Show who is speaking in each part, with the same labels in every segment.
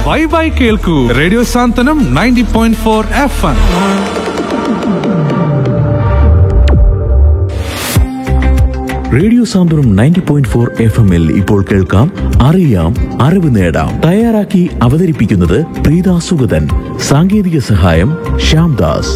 Speaker 1: by bye കേൾക്കൂ radio Santhwanam ninety point four F M
Speaker 2: radio Santhwanam ninety point four F എമ്മിൽ ഇപ്പോൾ കേൾക്കാം അറിയാം അറിവ് നേടാം തയ്യാറാക്കി അവതരിപ്പിക്കുന്നത് പ്രീത സുഗതൻ സാങ്കേതിക സഹായം ശ്യാംദാസ്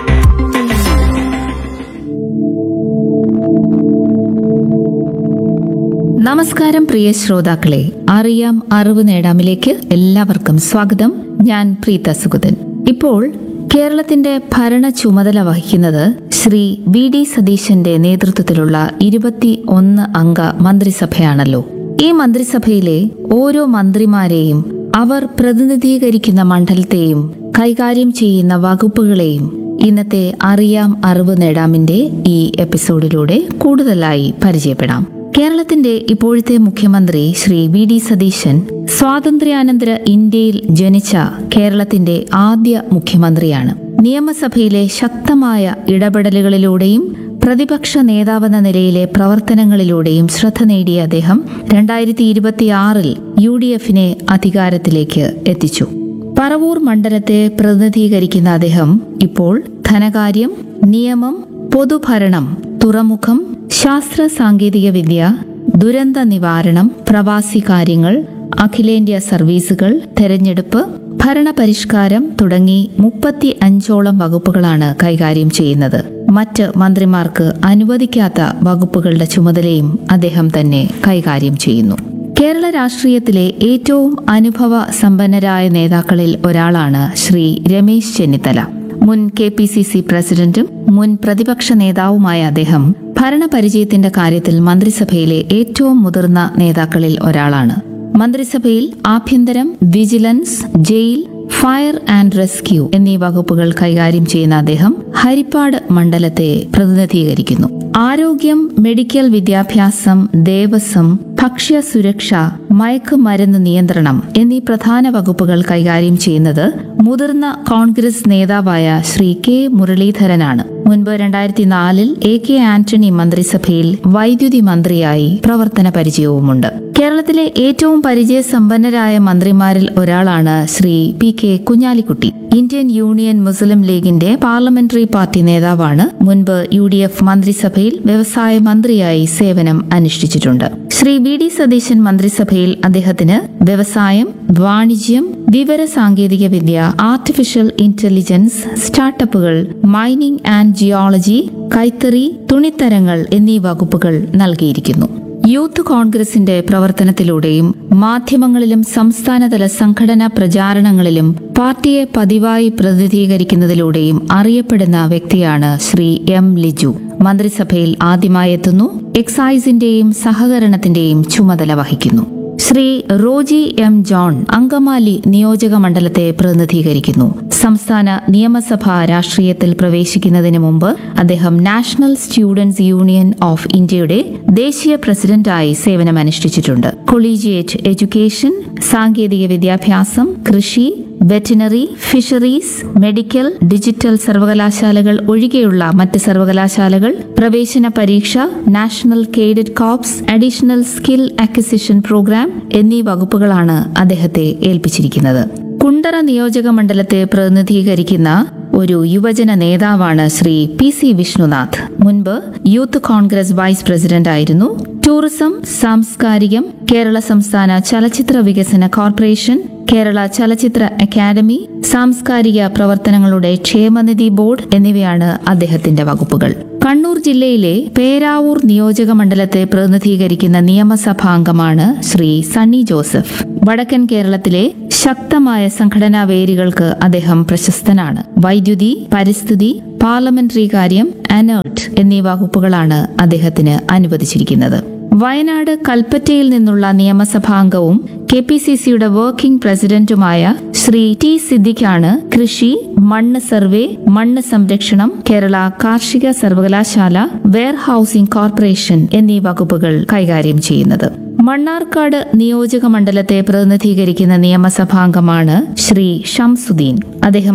Speaker 3: നമസ്കാരം പ്രിയ ശ്രോതാക്കളെ അറിയാം അറിവ് നേടാമിലേക്ക് എല്ലാവർക്കും സ്വാഗതം ഞാൻ പ്രീത സുഗതൻ ഇപ്പോൾ കേരളത്തിന്റെ ഭരണ ചുമതല വഹിക്കുന്നത് ശ്രീ വി ഡി സതീശന്റെ നേതൃത്വത്തിലുള്ള ഇരുപത്തി ഒന്ന് അംഗ മന്ത്രിസഭയാണല്ലോ ഈ മന്ത്രിസഭയിലെ ഓരോ മന്ത്രിമാരെയും അവർ പ്രതിനിധീകരിക്കുന്ന മണ്ഡലത്തെയും കൈകാര്യം ചെയ്യുന്ന വകുപ്പുകളെയും ഇന്നത്തെ അറിയാം അറിവ് നേടാമിന്റെ ഈ എപ്പിസോഡിലൂടെ കൂടുതലായി പരിചയപ്പെടാം കേരളത്തിന്റെ ഇപ്പോഴത്തെ മുഖ്യമന്ത്രി ശ്രീ വി ഡി സതീശൻ സ്വാതന്ത്ര്യാനന്തര ഇന്ത്യയിൽ ജനിച്ച കേരളത്തിന്റെ ആദ്യ മുഖ്യമന്ത്രിയാണ് നിയമസഭയിലെ ശക്തമായ ഇടപെടലുകളിലൂടെയും പ്രതിപക്ഷ നേതാവെന്ന നിലയിലെ പ്രവർത്തനങ്ങളിലൂടെയും ശ്രദ്ധ നേടിയ അദ്ദേഹം രണ്ടായിരത്തി ഇരുപത്തിയാറിൽ യു ഡി എഫിനെ അധികാരത്തിലേക്ക് എത്തിച്ചു പറവൂർ മണ്ഡലത്തെ പ്രതിനിധീകരിക്കുന്ന അദ്ദേഹം ഇപ്പോൾ ധനകാര്യം നിയമം പൊതുഭരണം തുറമുഖം ശാസ്ത്ര സാങ്കേതിക വിദ്യ ദുരന്ത നിവാരണം പ്രവാസി കാര്യങ്ങൾ അഖിലേന്ത്യാ സർവീസുകൾ തെരഞ്ഞെടുപ്പ് ഭരണപരിഷ്കാരം തുടങ്ങി മുപ്പത്തി അഞ്ചോളം വകുപ്പുകളാണ് കൈകാര്യം ചെയ്യുന്നത് മറ്റ് മന്ത്രിമാർക്ക് അനുവദിക്കാത്ത വകുപ്പുകളുടെ ചുമതലയും അദ്ദേഹം തന്നെ കൈകാര്യം ചെയ്യുന്നു കേരള രാഷ്ട്രീയത്തിലെ ഏറ്റവും അനുഭവ സമ്പന്നരായ നേതാക്കളിൽ ഒരാളാണ് ശ്രീ രമേശ് ചെന്നിത്തല മുൻ കെ പി സി സി പ്രസിഡന്റും മുൻ പ്രതിപക്ഷ നേതാവുമായ അദ്ദേഹം ഭരണപരിചയത്തിന്റെ കാര്യത്തിൽ മന്ത്രിസഭയിലെ ഏറ്റവും മുതിർന്ന നേതാക്കളിൽ ഒരാളാണ് മന്ത്രിസഭയിൽ ആഭ്യന്തരം vigilance jail fire and rescue എന്നീ വകുപ്പുകൾ കൈകാര്യം ചെയ്യുന്ന അദ്ദേഹം ഹരിപ്പാട് മണ്ഡലത്തെ പ്രതിനിധീകരിക്കുന്നു ആരോഗ്യം മെഡിക്കൽ വിദ്യാഭ്യാസം ദേവസ്വം ഭക്ഷ്യ സുരക്ഷ മയക്കുമരുന്ന് നിയന്ത്രണം എന്നീ പ്രധാന വകുപ്പുകൾ കൈകാര്യം ചെയ്യുന്നത് മുതിർന്ന കോൺഗ്രസ് നേതാവായ ശ്രീ കെ മുരളീധരനാണ് മുൻപ് രണ്ടായിരത്തി നാലിൽ എ കെ ആന്റണി മന്ത്രിസഭയിൽ വൈദ്യുതി മന്ത്രിയായി പ്രവർത്തന പരിചയവുമുണ്ട് കേരളത്തിലെ ഏറ്റവും പരിചയസമ്പന്നരായ മന്ത്രിമാരിൽ ഒരാളാണ് Shri P K Kunhalikutty Indian Union Muslim ലീഗിന്റെ പാർലമെന്ററി പാർട്ടി നേതാവാണ് മുൻപ് യു ഡി എഫ് മന്ത്രിസഭയിൽ വ്യവസായ മന്ത്രിയായി സേവനം അനുഷ്ഠിച്ചിട്ടുണ്ട് ശ്രീ വി ഡി സതീശൻ മന്ത്രിസഭയിൽ അദ്ദേഹത്തിന് വ്യവസായം വാണിജ്യം വിവര സാങ്കേതിക വിദ്യ ആർട്ടിഫിഷ്യൽ ഇന്റലിജൻസ് സ്റ്റാർട്ടപ്പുകൾ മൈനിംഗ് ആൻഡ് ജിയോളജി കൈത്തറി തുണിത്തരങ്ങൾ എന്നീ വകുപ്പുകൾ നൽകിയിരിക്കുന്നു യൂത്ത് കോൺഗ്രസിന്റെ പ്രവർത്തനത്തിലൂടെയും മാധ്യമങ്ങളിലും സംസ്ഥാനതല സംഘടനാ പ്രചാരണങ്ങളിലും പാർട്ടിയെ പതിവായി പ്രതിനിധീകരിക്കുന്നതിലൂടെയും അറിയപ്പെടുന്ന വ്യക്തിയാണ് ശ്രീ എം ലിജു മന്ത്രിസഭയിൽ ആദ്യമായെത്തുന്നു എക്സൈസിന്റെയും സഹകരണത്തിന്റെയും ചുമതല വഹിക്കുന്നു ശ്രീ റോജി എം ജോൺ അങ്കമാലി നിയോജക മണ്ഡലത്തെ പ്രതിനിധീകരിക്കുന്നു സംസ്ഥാന നിയമസഭാ രാഷ്ട്രീയത്തിൽ പ്രവേശിക്കുന്നതിന് മുമ്പ് അദ്ദേഹം നാഷണൽ സ്റ്റുഡൻസ് യൂണിയൻ ഓഫ് ഇന്ത്യയുടെ ദേശീയ പ്രസിഡന്റായി സേവനമനുഷ്ഠിച്ചിട്ടുണ്ട് കൊളീജിയേറ്റ് എഡ്യൂക്കേഷൻ സാങ്കേതിക വിദ്യാഭ്യാസം കൃഷി വെറ്റിനറി ഫിഷറീസ് മെഡിക്കൽ ഡിജിറ്റൽ സർവകലാശാലകൾ ഒഴികെയുള്ള മറ്റ് സർവകലാശാലകൾ പ്രവേശന പരീക്ഷ National Cadet Corps additional skill acquisition programme എന്നീ വകുപ്പുകളാണ് അദ്ദേഹത്തെ ഏൽപ്പിച്ചിരിക്കുന്നത് കുണ്ടറ നിയോജക മണ്ഡലത്തെ പ്രതിനിധീകരിക്കുന്ന ഒരു യുവജന നേതാവാണ് ശ്രീ പി സി വിഷ്ണുനാഥ് മുൻപ് യൂത്ത് കോൺഗ്രസ് വൈസ് പ്രസിഡന്റ് ആയിരുന്നു ടൂറിസം സാംസ്കാരികം കേരള സംസ്ഥാന ചലച്ചിത്ര വികസന കോർപ്പറേഷൻ കേരള ചലച്ചിത്ര അക്കാദമി സാംസ്കാരിക പ്രവർത്തനങ്ങളുടെ ക്ഷേമനിധി ബോർഡ് എന്നിവയാണ് അദ്ദേഹത്തിന്റെ വകുപ്പുകൾ കണ്ണൂർ ജില്ലയിലെ പേരാവൂർ നിയോജക മണ്ഡലത്തെ പ്രതിനിധീകരിക്കുന്ന നിയമസഭാംഗമാണ് ശ്രീ സണ്ണി ജോസഫ് വടക്കൻ കേരളത്തിലെ ശക്തമായ സംഘടനാ വേരുകൾക്ക് അദ്ദേഹം പ്രശസ്തനാണ് വൈദ്യുതി പരിസ്ഥിതി പാർലമെന്ററി കാര്യം അനേർട്ട് എന്നീ വകുപ്പുകളാണ് അദ്ദേഹത്തിന് അനുവദിച്ചിരിക്കുന്നത് വയനാട് കൽപ്പറ്റയിൽ നിന്നുള്ള നിയമസഭാംഗവും കെ പി സി സിയുടെ വർക്കിംഗ് പ്രസിഡന്റുമായ ശ്രീ ടി സിദ്ദിഖാണ് കൃഷി മണ്ണ് സർവേ മണ്ണ് സംരക്ഷണം കേരള കാർഷിക സർവകലാശാല വെയർ ഹൌസിംഗ് കോർപ്പറേഷൻ എന്നീ വകുപ്പുകൾ കൈകാര്യം ചെയ്യുന്നത് മണ്ണാർക്കാട് നിയോജക മണ്ഡലത്തെ പ്രതിനിധീകരിക്കുന്ന നിയമസഭാംഗമാണ് ശ്രീ ഷംസുദ്ദീൻ അദ്ദേഹം